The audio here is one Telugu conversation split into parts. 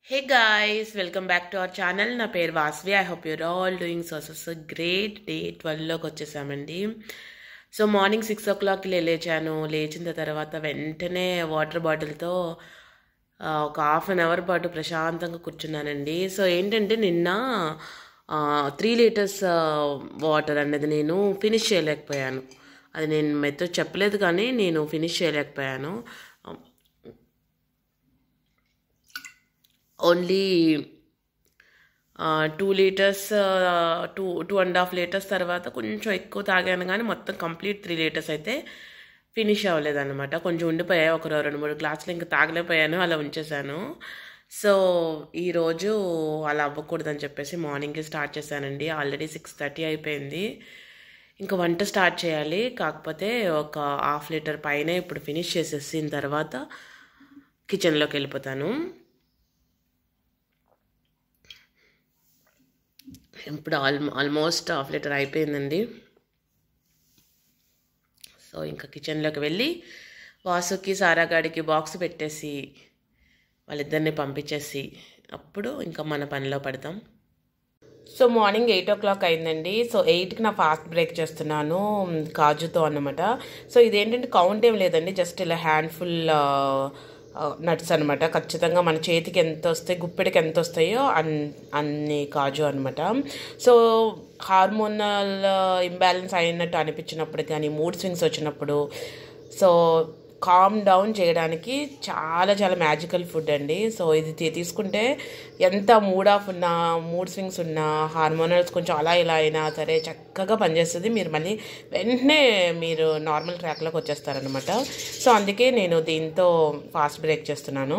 hey guys welcome back to our channel నా పేరు Vasvi I hope you're all doing so so great day ట్వెల్వ్లోకి వచ్చేసామండి సో మార్నింగ్ సిక్స్ ఓ క్లాక్కి లేచాను లేచిన తర్వాత వెంటనే వాటర్ బాటిల్తో ఆ, ఒక హాఫ్ అన్ అవర్ పాటు ప్రశాంతంగా కూర్చున్నానండి సో ఏంటంటే నిన్న త్రీ లీటర్స్ వాటర్ అనేది నేను ఫినిష్ చేయలేకపోయాను అది నేను మెత్త చెప్పలేదు కానీ నేను ఫినిష్ చేయలేకపోయాను only two litres two two and half litres తర్వాత కొంచెం ఎక్కువ తాగాను కానీ మొత్తం కంప్లీట్ త్రీ లీటర్స్ అయితే ఫినిష్ అవ్వలేదన్నమాట కొంచెం ఉండిపోయాయి ఒక రెండు మూడు గ్లాసులు ఇంకా తాగలేకపోయాను అలా ఉంచేసాను సో ఈరోజు అలా అవ్వకూడదని చెప్పేసి మార్నింగ్ స్టార్ట్ చేశానండి ఆల్రెడీ సిక్స్ థర్టీ అయిపోయింది ఇంకా వంట స్టార్ట్ చేయాలి కాకపోతే ఒక హాఫ్ లీటర్ పైన ఇప్పుడు ఫినిష్ చేసేసిన తర్వాత కిచెన్లోకి వెళ్ళిపోతాను ఇప్పుడు ఆల్ ఆల్మోస్ట్ హాఫ్ లీటర్ అయిపోయిందండి సో ఇంకా కిచెన్లోకి వెళ్ళి వాసుకి సారాగాడికి బాక్స్ పెట్టేసి వాళ్ళిద్దరిని పంపించేసి అప్పుడు ఇంకా మన పనిలో పడతాం so morning eight o'clock అయిందండి సో ఎయిట్కి నా ఫాస్ట్ బ్రేక్ చేస్తున్నాను మ్, కాజుతో అన్నమాట సో ఇదేంటంటే కౌంట్ ఏం లేదండి జస్ట్ ఇలా హ్యాండ్ఫుల్ నట్స్ అనమాట ఖచ్చితంగా మన చేతికి ఎంత వస్తాయి గుప్పెడికి ఎంత వస్తాయో అన్ అన్ని కాజు అనమాట సో హార్మోనల్ ఇంబ్యాలెన్స్ అయినట్టు అనిపించినప్పుడు కానీ మూడ్ స్వింగ్స్ వచ్చినప్పుడు సో కామ్ డౌన్ చేయడానికి చాలా చాలా మ్యాజికల్ ఫుడ్ అండి సో ఇది తీ- తీసుకుంటే ఎంత మూడ్ ఆఫ్ ఉన్నా మూడ్ స్వింగ్స్ ఉన్నా హార్మోనల్స్ కొంచెం అలా ఇలా అయినా సరే చక్కగా పనిచేస్తుంది మీరు మళ్ళీ వెంటనే మీరు నార్మల్ ట్రాక్లోకి వచ్చేస్తారనమాట సో అందుకే నేను దీంతో ఫాస్ట్ బ్రేక్ చేస్తున్నాను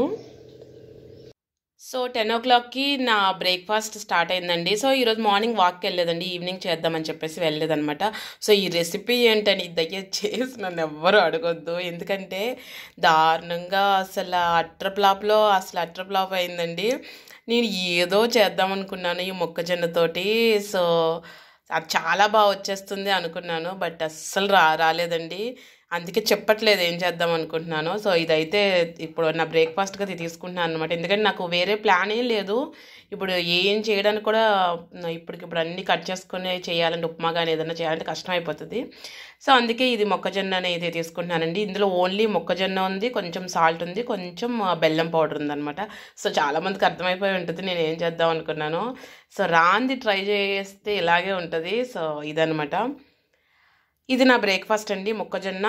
సో టెన్ ఓ క్లాక్కి నా బ్రేక్ఫాస్ట్ స్టార్ట్ అయిందండి సో ఈరోజు మార్నింగ్ వాక్కి వెళ్ళలేదండి ఈవినింగ్ చేద్దామని చెప్పేసి వెళ్ళలేదనమాట సో ఈ రెసిపీ ఏంటని దయచేసి నన్ను ఎవ్వరూ అడగొద్దు ఎందుకంటే దారుణంగా అసలు అట్ర ప్లాప్లో అసలు అట్ర ప్లాప్ అయిందండి నేను ఏదో చేద్దాం అనుకున్నాను ఈ మొక్కజొన్నతోటి సో అది చాలా బాగా వచ్చేస్తుంది అనుకున్నాను బట్ అస్సలు రా రాలేదండి అందుకే చెప్పట్లేదు ఏం చేద్దాం అనుకుంటున్నాను సో ఇదైతే ఇప్పుడు నా బ్రేక్ఫాస్ట్గా ఇది తీసుకుంటున్నాను అనమాట ఎందుకంటే నాకు వేరే ప్లాన్ ఏం లేదు ఇప్పుడు ఏం చేయడానికి కూడా ఇప్పటికిప్పుడు అన్నీ కట్ చేసుకుని చేయాలంటే ఉప్మా కానీ ఏదైనా చేయాలంటే కష్టం అయిపోతుంది సో అందుకే ఇది మొక్కజొన్న అనేది తీసుకుంటున్నానండి ఇందులో ఓన్లీ మొక్కజొన్న ఉంది కొంచెం సాల్ట్ ఉంది కొంచెం ఆ, బెల్లం పౌడర్ ఉందన్నమాట సో చాలామందికి అర్థమైపోయి ఉంటుంది నేను ఏం చేద్దాం అనుకున్నాను సో రాంది ట్రై చేస్తే ఇలాగే ఉంటుంది సో ఇదనమాట ఇది నా బ్రేక్ఫాస్ట్ అండి మొక్కజొన్న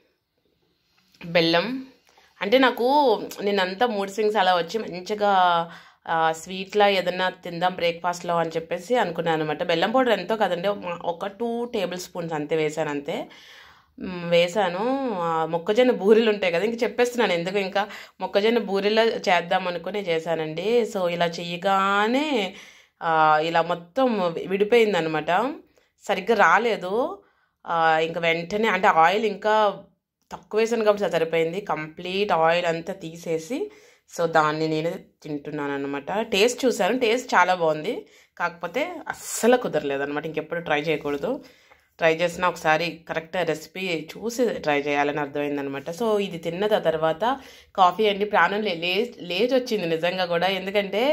బెల్లం అంటే నాకు నేనంతా మూడ్ స్వింగ్స్ అలా వచ్చి మంచిగా ఆ, స్వీట్లా ఏదన్నా తిందాం బ్రేక్ఫాస్ట్లో అని చెప్పేసి అనుకున్నాను అనమాట బెల్లం పౌడర్ ఎంతో కదండి ఒక- ఒక టూ టేబుల్ స్పూన్స్ అంతే వేసాను అంతే మ్, వేసాను ఆ, మొక్కజొన్న బూరెలు ఉంటాయి కదా ఇంక చెప్పేస్తున్నాను ఎందుకు ఇంకా మొక్కజొన్న బూరెలో చేద్దాం అనుకుని చేశానండి సో ఇలా చెయ్యగానే ఆ, ఇలా మొత్తం విడిపోయింది అనమాట సరిగ్గా రాలేదు ఆ, ఇంకా వెంటనే అంటే ఆయిల్ ఇంకా తక్కువ వేసాను కాబట్టి అది సరిపోయింది కంప్లీట్ ఆయిల్ అంతా తీసేసి సో దాన్ని నేను తింటున్నాను అనమాట టేస్ట్ చూసాను టేస్ట్ చాలా బాగుంది కాకపోతే అస్సలు కుదరలేదు అనమాట ఇంకెప్పుడు ట్రై చేయకూడదు ట్రై చేసిన ఒకసారి కరెక్ట్ రెసిపీ చూసి ట్రై చేయాలని అర్థమైందనమాట సో ఇది తిన్న త- తర్వాత కాఫీ అండి ప్రాణం లే లే- లేచి వచ్చింది నిజంగా కూడా ఎందుకంటే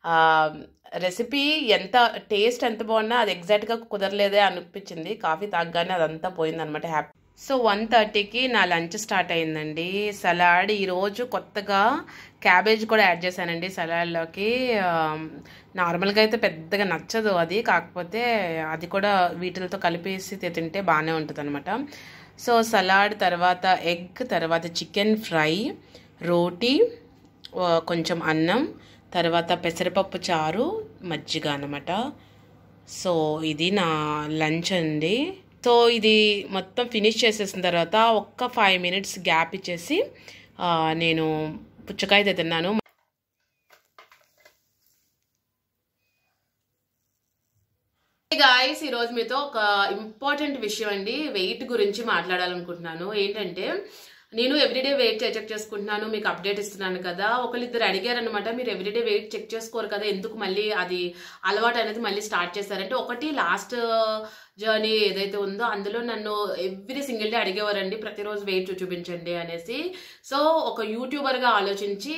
రెసిపీ ఎంత టేస్ట్ ఎంత బాగున్నా అది ఎగ్జాక్ట్గా కుదరలేదే అనిపించింది కాఫీ తాగగానే అదంతా పోయిందనమాట హ్యాపీ సో వన్ థర్టీకి నా లంచ్ స్టార్ట్ అయిందండి సలాడ్ ఈరోజు కొత్తగా క్యాబేజ్ కూడా యాడ్ చేశానండి సలాడ్లోకి నార్మల్గా అయితే పెద్దగా నచ్చదు అది కాకపోతే అది కూడా వీటితో కలిపేసి తి- తింటే బాగానే ఉంటుంది అనమాట సో సలాడ్ తర్వాత ఎగ్ తర్వాత చికెన్ ఫ్రై రోటీ ఆ, కొంచెం అన్నం తర్వాత పెసరపప్పు చారు మజ్జిగ అనమాట సో ఇది నా లంచ్ అండి సో ఇది మొత్తం ఫినిష్ చేసేసిన తర్వాత ఒక్క ఫైవ్ మినిట్స్ గ్యాప్ ఇచ్చేసి ఆ, నేను పుచ్చకాయ అయితే తిన్నాను గాయస్ ఈరోజు మీతో ఒక ఇంపార్టెంట్ విషయం అండి వెయిట్ గురించి మాట్లాడాలనుకుంటున్నాను ఏంటంటే నేను ఎవ్రీడే వెయిట్ చెక్ చేసుకుంటున్నాను మీకు అప్డేట్ ఇస్తున్నాను కదా ఒకళ్ళిద్దరు అడిగారు అనమాట మీరు ఎవ్రీడే వెయిట్ చెక్ చేసుకోరు కదా ఎందుకు మళ్ళీ అది అలవాటు అనేది మళ్ళీ స్టార్ట్ చేశారంటే ఒకటి లాస్ట్ జర్నీ ఏదైతే ఉందో అందులో నన్ను ఎవ్రీ సింగిల్ డే అడిగేవారండి ప్రతిరోజు వెయిట్ చూపించండి అనేసి సో ఒక యూట్యూబర్గా ఆలోచించి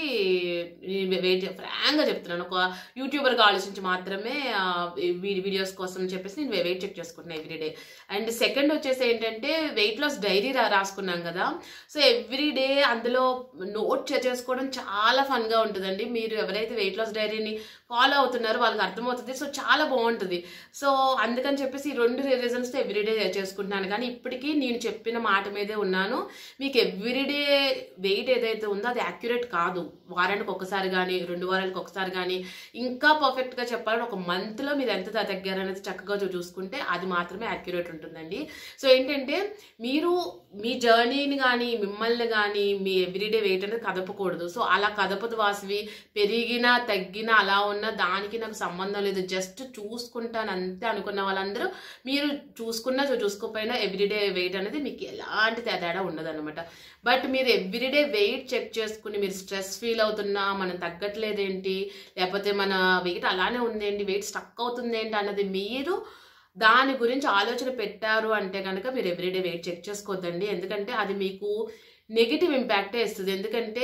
వెయిట్ ఫ్రాంక్గా చెప్తున్నాను ఒక యూట్యూబర్గా ఆలోచించి మాత్రమే ఆ, ఈ వీ- వీడియోస్ కోసం చెప్పేసి నేను వెయిట్ చెక్ చేసుకుంటున్నాను ఎవ్రీడే అండ్ సెకండ్ వచ్చేసి ఏంటంటే వెయిట్ లాస్ డైరీ రా రాసుకున్నాం కదా సో ఎవ్రీ డే అందులో నోట్ చేసుకోవడం చాలా ఫన్గా ఉంటుందండి మీరు ఎవరైతే వెయిట్ లాస్ డైరీని ఫాలో అవుతున్నారో వాళ్ళకి అర్థమవుతుంది సో చాలా బాగుంటుంది సో అందుకని చెప్పేసి ఈ రెండు రీజన్స్తో ఎవ్రీడే చేసుకుంటున్నాను కానీ ఇప్పటికీ నేను చెప్పిన మాట మీదే ఉన్నాను మీకు ఎవ్రీడే వెయిట్ ఏదైతే ఉందో అది యాక్యురేట్ కాదు వారానికి ఒకసారి కానీ రెండు వారాలకు ఒకసారి కానీ ఇంకా పర్ఫెక్ట్గా చెప్పాలని ఒక మంత్లో మీరు ఎంత తగ్గారనేది చక్కగా చూ- చూసుకుంటే అది మాత్రమే యాక్యురేట్ ఉంటుందండి సో ఏంటంటే మీరు మీ జర్నీని కానీ మిమ్మల్ని కానీ మీ ఎవ్రీడే వెయిట్ అనేది కదపకూడదు సో అలా కదపదు వాసవి పెరిగినా తగ్గినా అలా ఉన్నా దానికి నాకు సంబంధం లేదు జస్ట్ చూసుకుంటాను అంతే అనుకున్న వాళ్ళందరూ మీరు చూసుకున్నా చూ- చూసుకోకపోయినా ఎవ్రీడే వెయిట్ అనేది మీకు ఎలాంటి తే- తేడా ఉండదు అనమాట బట్ మీరు ఎవ్రీడే వెయిట్ చెక్ చేసుకుని మీరు స్ట్రెస్ ఫీల్ అవుతున్నా మనం తగ్గట్లేదేంటి లేకపోతే మన వెయిట్ అలానే ఉందేంటి వెయిట్ స్టక్ అవుతుంది ఏంటి అన్నది మీరు దాని గురించి ఆలోచన పెట్టారు అంటే కనుక మీరు ఎవ్రీడే వెయిట్ చెక్ చేసుకోవద్దండి ఎందుకంటే అది మీకు నెగిటివ్ ఇంపాక్టే ఇస్తుంది ఎందుకంటే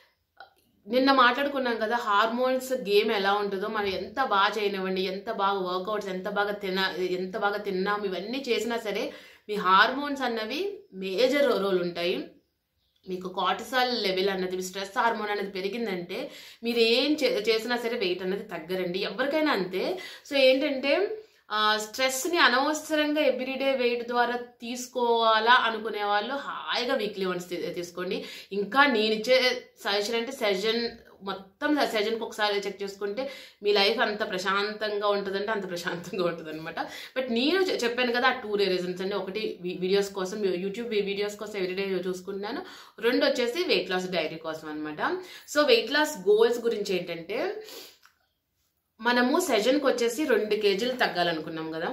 నిన్న మాట్లాడుకున్నాం కదా హార్మోన్స్ గేమ్ ఎలా ఉంటుందో మనం ఎంత బాగా చేయనివ్వండి ఎంత బాగా వర్కౌట్స్ ఎంత బాగా తిన ఎంత బాగా తిన్నాం ఇవన్నీ చేసినా సరే మీ హార్మోన్స్ అన్నవి మేజర్ రోల్ ఉంటాయి మీకు కార్టిసాల్ లెవెల్ అన్నది మీ స్ట్రెస్ హార్మోన్ అనేది పెరిగిందంటే మీరు ఏం చే- చేసినా సరే వెయిట్ అనేది తగ్గరండి ఎవరికైనా అంతే సో ఏంటంటే ఆ, స్ట్రెస్ని అనవసరంగా ఎవ్రీడే వెయిట్ ద్వారా తీసుకోవాలా అనుకునే వాళ్ళు హాయిగా వీక్లీ వన్స్ తీసుకోండి ఇంకా నేను ఇచ్చే సజెషన్ అంటే సెజన్ మొత్తం సెజన్కి ఒకసారి చెక్ చేసుకుంటే మీ లైఫ్ అంత ప్రశాంతంగా ఉంటుందంటే అంత ప్రశాంతంగా ఉంటుంది అనమాట బట్ నేను చె- చెప్పాను కదా ఆ టూ రీజన్స్ అండి ఒకటి వీడియోస్ కోసం యూట్యూబ్ వీడియోస్ కోసం ఎవ్రీడే చూసుకుంటున్నాను రెండు వచ్చేసి వెయిట్ లాస్ డైరీ కోసం అనమాట సో వెయిట్ లాస్ గోల్స్ గురించి ఏంటంటే మనము సెషన్కి వచ్చేసి రెండు కేజీలు తగ్గాలనుకున్నాం కదా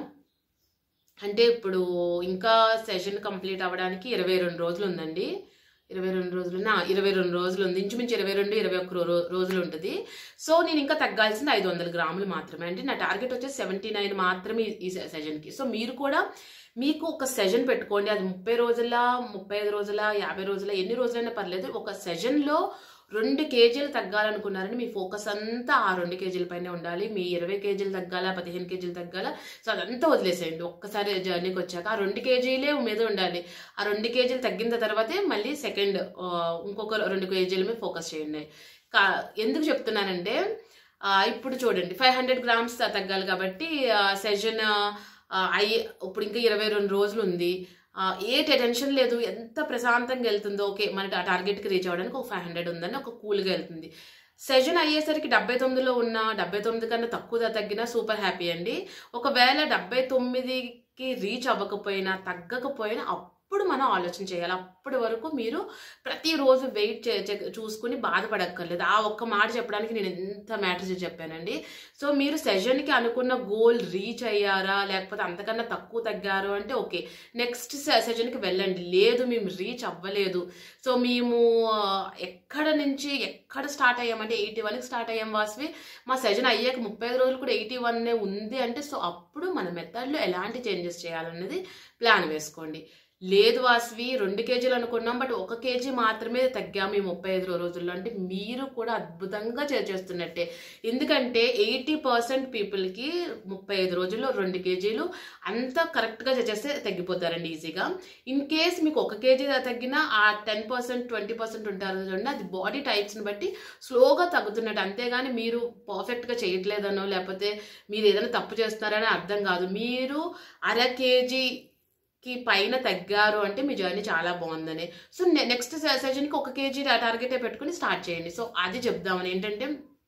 అంటే ఇప్పుడు ఇంకా సెషన్ కంప్లీట్ అవ్వడానికి ఇరవై రెండు రోజులు ఉందండి ఇరవై రెండు రోజులు నా ఇరవై రెండు రోజులు ఉంది ఇంచుమించు ఇరవై రెండు ఇరవై ఒక్క రో- రోజులు ఉంటుంది సో నేను ఇంకా తగ్గాల్సింది ఐదు వందల గ్రాములు మాత్రమే అంటే నా టార్గెట్ వచ్చేసి సెవెంటీ నైన్ మాత్రమే ఈ సె- సెషన్కి సో మీరు కూడా మీకు ఒక సెషన్ పెట్టుకోండి అది ముప్పై రోజుల ముప్పై ఐదు రోజుల యాభై రోజుల ఎన్ని రోజులైనా పర్లేదు ఒక సెషన్లో రెండు కేజీలు తగ్గాలనుకున్నారని మీ ఫోకస్ అంతా ఆ రెండు కేజీల పైనే ఉండాలి మీ ఇరవై కేజీలు తగ్గాల పదిహేను కేజీలు తగ్గాల సో అదంతా వదిలేసేయండి ఒక్కసారి జర్నీకి వచ్చాక ఆ రెండు కేజీలే మీద ఉండాలి ఆ రెండు కేజీలు తగ్గిన తర్వాతే మళ్ళీ సెకండ్ ఇంకొక రెండు కేజీల మీద ఫోకస్ చేయండి కా ఎందుకు చెప్తున్నానంటే ఆ, ఇప్పుడు చూడండి ఫైవ్ హండ్రెడ్ గ్రామ్స్ తగ్గాలి కాబట్టి సెషన్ అయ్యి ఇప్పుడు ఇంకా ఇరవై రెండు రోజులు ఉంది ఆ, ఏ టెన్షన్ లేదు ఎంత ప్రశాంతంగా వెళ్తుందో ఓకే మన టా- టార్గెట్కి రీచ్ అవ్వడానికి ఒక ఫైవ్ హండ్రెడ్ ఉందని ఒక కూల్గా వెళ్తుంది సెషన్ అయ్యేసరికి డెబ్బై తొమ్మిదిలో ఉన్న డెబ్బై తొమ్మిది కన్నా తక్కువ తగ్గినా సూపర్ హ్యాపీ అండి ఒకవేళ డెబ్బై తొమ్మిదికి రీచ్ అవ్వకపోయినా తగ్గకపోయినా అప్పుడు మనం ఆలోచన చేయాలి అప్పటి వరకు మీరు ప్రతిరోజు వెయిట్ చూసుకుని బాధపడక్కర్లేదు ఆ ఒక్క మాట చెప్పడానికి నేను ఎంత మ్యాటర్ చెప్పానండి సో మీరు సెషన్కి అనుకున్న గోల్ రీచ్ అయ్యారా లేకపోతే అంతకన్నా తక్కువ తగ్గారు అంటే ఓకే నెక్స్ట్ సెషన్కి వెళ్ళండి లేదు మేము రీచ్ అవ్వలేదు సో మేము ఆ, ఎక్కడ నుంచి ఎక్కడ స్టార్ట్ అయ్యామంటే ఎయిటీ వన్కి స్టార్ట్ అయ్యాం వాసవి మా సెషన్ అయ్యాక ముప్పై ఐదు రోజులు కూడా ఎయిటీ వన్నే ఉంది అంటే సో అప్పుడు మన మెథడ్లో ఎలాంటి చేంజెస్ చేయాలనేది ప్లాన్ వేసుకోండి లేదు వాసవి రెండు కేజీలు అనుకున్నాం బట్ ఒక కేజీ మాత్రమే తగ్గాము ఈ ముప్పై ఐదు రోజుల్లో అంటే మీరు కూడా అద్భుతంగా చే- చేస్తున్నట్టే ఎందుకంటే ఎయిటీ పర్సెంట్ పీపుల్కి ముప్పై ఐదు రోజుల్లో రెండు కేజీలు అంత కరెక్ట్గా చేస్తే తగ్గిపోతారండి ఈజీగా ఇన్ కేస్ మీకు ఒక కేజీ తగ్గినా ఆ టెన్ పర్సెంట్ ట్వంటీ పర్సెంట్ ఉంటారు చూడండి అది బాడీ టైప్స్ని బట్టి స్లోగా తగ్గుతున్నట్టు అంతేగాని మీరు పర్ఫెక్ట్గా చేయట్లేదనో లేకపోతే మీరు ఏదైనా తప్పు చేస్తున్నారని అర్థం కాదు మీరు అర కేజీ కి పైన తగ్గారు అంటే మీ జర్నీ చాలా బాగుందని సో నెక్స్ట్ సెషన్కి ఒక కేజీ టార్గెటే పెట్టుకుని స్టార్ట్ చేయండి సో అది చెప్దామని ఏంటంటే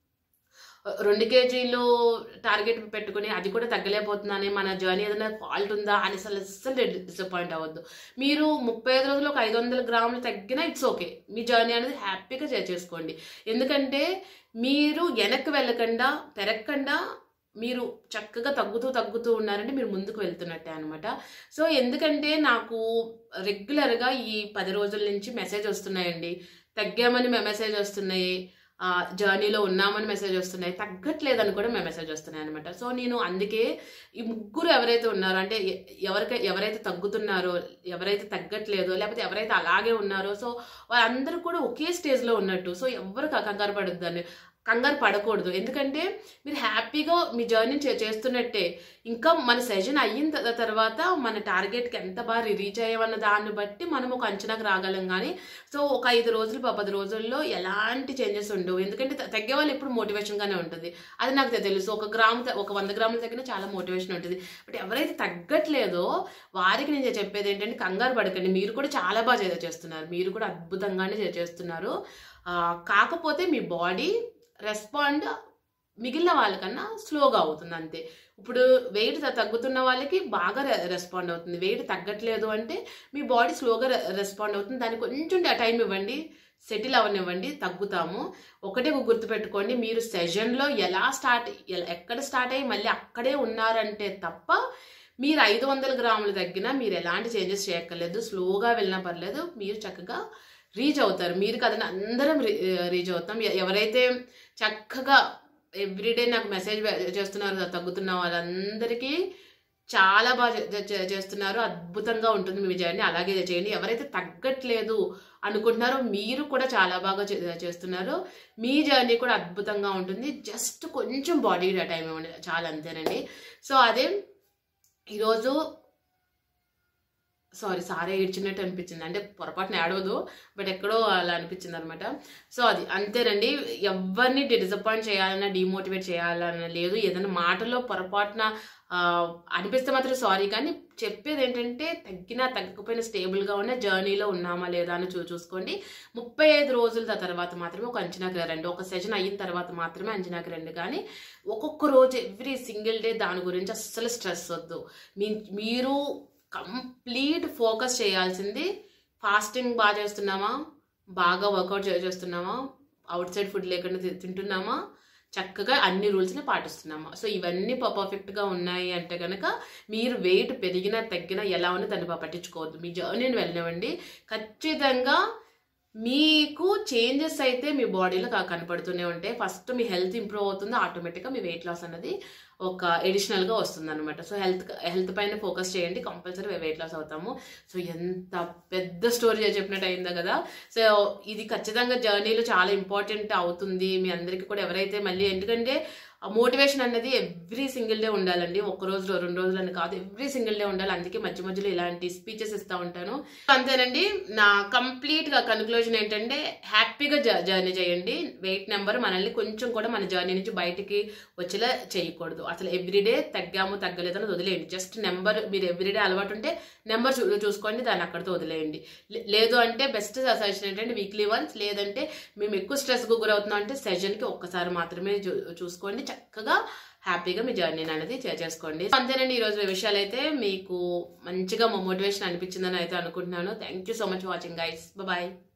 రెండు కేజీలు టార్గెట్ పెట్టుకుని అది కూడా తగ్గలేకపోతున్నానే మన జర్నీ ఏదైనా ఫాల్ట్ ఉందా అని అసలు అస్సలు డిసప్పాయింట్ అవ్వద్దు మీరు ముప్పై ఐదు రోజులు ఒక ఐదు వందల గ్రాములు తగ్గినా ఇట్స్ ఓకే మీ జర్నీ అనేది హ్యాపీగా చే- చేసుకోండి ఎందుకంటే మీరు వెనక్కి వెళ్ళకుండా పెరగకుండా మీరు చక్కగా తగ్గుతూ తగ్గుతూ ఉన్నారంటే మీరు ముందుకు వెళ్తున్నట్టే అనమాట సో ఎందుకంటే నాకు రెగ్యులర్గా ఈ పది రోజుల నుంచి మెసేజ్ వస్తున్నాయండి తగ్గామని మెసేజ్ వస్తున్నాయి జర్నీలో ఉన్నామని మెసేజ్ వస్తున్నాయి తగ్గట్లేదని కూడా మేము మెసేజ్ వస్తున్నాయి అనమాట సో నేను అందుకే ఈ ముగ్గురు ఎవరైతే ఉన్నారో అంటే ఎ- ఎవరికై ఎవరైతే తగ్గుతున్నారో ఎవరైతే తగ్గట్లేదో లేకపోతే ఎవరైతే అలాగే ఉన్నారో సో వాళ్ళందరూ కూడా ఒకే స్టేజ్లో ఉన్నట్టు సో ఎవరు క- కంగారు పడొద్దని కంగారు పడకూడదు ఎందుకంటే మీరు హ్యాపీగా మీ జర్నీ చే- చేస్తున్నట్టే ఇంకా మన సెషన్ అయిన త- తర్వాత మన టార్గెట్కి ఎంత బాగా రీచ్ అయ్యామన్న దాన్ని బట్టి మనం ఒక అంచనాకు రాగలం కానీ సో ఒక ఐదు రోజులు ప- పది రోజుల్లో ఎలాంటి చేంజెస్ ఉండవు ఎందుకంటే త- తగ్గే వాళ్ళు ఎప్పుడు మోటివేషన్గానే ఉంటుంది అది నాకు తె- తెలుసు ఒక గ్రాము త- ఒక వంద గ్రాముల తగ్గిన చాలా మోటివేషన్ ఉంటుంది బట్ ఎవరైతే తగ్గట్లేదో వారికి నేను చెప్పేది ఏంటంటే కంగారు పడకండి మీరు కూడా చాలా బాగా చే- చేస్తున్నారు మీరు కూడా అద్భుతంగానే చే- చేస్తున్నారు ఆ, కాకపోతే మీ బాడీ రెస్పాండ్ మిగిలిన వాళ్ళకన్నా స్లోగా అవుతుంది అంతే ఇప్పుడు వెయిట్ తగ్గుతున్న వాళ్ళకి బాగా రె- రెస్పాండ్ అవుతుంది వెయిట్ తగ్గట్లేదు అంటే మీ బాడీ స్లోగా రె- రెస్పాండ్ అవుతుంది దానికి కొంచెం టైం ఇవ్వండి సెటిల్ అవ్వనివ్వండి తగ్గుతాము ఒకటే గుర్తుపెట్టుకోండి మీరు సెషన్లో ఎలా స్టార్ట్ ఎ- ఎక్కడ స్టార్ట్ అయ్యి మళ్ళీ అక్కడే ఉన్నారంటే తప్ప మీరు ఐదు వందల గ్రాములు తగ్గినా మీరు ఎలాంటి చేంజెస్ చేయక్కర్లేదు స్లోగా వెళ్ళినా పర్లేదు మీరు చక్కగా రీచ్ అవుతారు మీరు కదండి అందరం రీ- రీచ్ అవుతాం ఎ- ఎవరైతే చక్కగా ఎవ్రీడే నాకు మెసేజ్ చేస్తున్నారు తగ్గుతున్న వాళ్ళందరికీ చాలా బాగా చే- చే- చేస్తున్నారు అద్భుతంగా ఉంటుంది మీ జర్నీ అలాగే చేయండి ఎవరైతే తగ్గట్లేదు అనుకుంటున్నారో మీరు కూడా చాలా బాగా చే- చేస్తున్నారు మీ జర్నీ కూడా అద్భుతంగా ఉంటుంది జస్ట్ కొంచెం బాడీ టైం ఇవ్వండి చాలా అంతేనండి సో అదే ఈరోజు సారీ సారే ఏడ్చినట్టు అనిపించింది అంటే పొరపాటున ఏడవదు బట్ ఎక్కడో అలా అనిపించింది అనమాట సో అది అంతేనండి ఎవరిని డిసప్పాయింట్ చేయాలన్నా డిమోటివేట్ చేయాలన్నా లేదు ఏదైనా మాటలో పొరపాటున ఆ, అనిపిస్తే మాత్రం సారీ కానీ చెప్పేది ఏంటంటే తగ్గినా తగ్గకపోయినా స్టేబుల్గా ఉన్న జర్నీలో ఉన్నామా లేదా అని చూ చూసుకోండి ముప్పై ఐదు రోజుల తర్వాత మాత్రమే ఒక అంచనాకి రండి ఒక సెషన్ అయిన తర్వాత మాత్రమే అంచనాకి రండి కానీ ఒక్కొక్క రోజు ఎవ్రీ సింగిల్ డే దాని గురించి అస్సలు స్ట్రెస్ వద్దు మీ మీరు కంప్లీట్ ఫోకస్ చేయాల్సింది ఫాస్టింగ్ బాగా చేస్తున్నామా బాగా వర్కౌట్ చేస్తున్నామా అవుట్ సైడ్ ఫుడ్ లేకుండా తి- తింటున్నామా చక్కగా అన్ని రూల్స్ని పాటిస్తున్నామా సో ఇవన్నీ ప- పర్ఫెక్ట్గా ఉన్నాయి అంటే కనుక మీరు వెయిట్ పెరిగినా తగ్గినా ఎలా ఉన్నా దాన్ని ప- పట్టించుకోవద్దు మీ జర్నీని వెళ్ళనివ్వండి ఖచ్చితంగా మీకు చేంజెస్ అయితే మీ బాడీలో క- కనపడుతూనే ఉంటాయి ఫస్ట్ మీ హెల్త్ ఇంప్రూవ్ అవుతుంది ఆటోమేటిక్గా మీ వెయిట్ లాస్ అనేది ఒక ఎడిషనల్గా వస్తుంది అనమాట సో హెల్త్ హెల్త్ పైన ఫోకస్ చేయండి కంపల్సరీ వెయిట్ లాస్ అవుతాము సో ఎంత పెద్ద స్టోరీ చెప్పినట్టు అయిందో కదా సో ఇది ఖచ్చితంగా జర్నీలో చాలా ఇంపార్టెంట్ అవుతుంది మీ అందరికీ కూడా ఎవరైతే మళ్ళీ ఎందుకంటే మోటివేషన్ అన్నది ఎవ్రీ సింగిల్ డే ఉండాలండి ఒక రోజు రెండు రోజులు అని కాదు ఎవ్రీ సింగిల్ డే ఉండాలి అందుకే మధ్య మధ్యలో ఇలాంటి స్పీచెస్ ఇస్తూ ఉంటాను అంతేనండి నా కంప్లీట్ గా కన్క్లూజన్ ఏంటంటే హ్యాపీగా జర్నీ చేయండి వెయిట్ నెంబర్ మనల్ని కొంచెం కూడా మన జర్నీ నుంచి బయటికి వచ్చేలా చేయకూడదు అసలు ఎవ్రీడే తగ్గాము తగ్గలేదని వదిలేయండి జస్ట్ నెంబర్ మీరు ఎవ్రీడే అలవాటు ఉంటే నెంబర్ చూ చూసుకోండి దాన్ని అక్కడితో వదిలేయండి లే- లేదు అంటే బెస్ట్ సజెషన్ ఏంటంటే వీక్లీ వన్స్ లేదంటే మేము ఎక్కువ స్ట్రెస్కు గురవుతున్నాం అంటే సెషన్కి ఒక్కసారి మాత్రమే చూ- చూసుకోండి చక్కగా హ్యాపీగా మీ జర్నీ అనేది చే- చేసుకోండి అంతేనండి ఈరోజు విషయాలు అయితే మీకు మంచిగా మోటివేషన్ అనిపించిందని అయితే అనుకుంటున్నాను thank you so much watching guys bye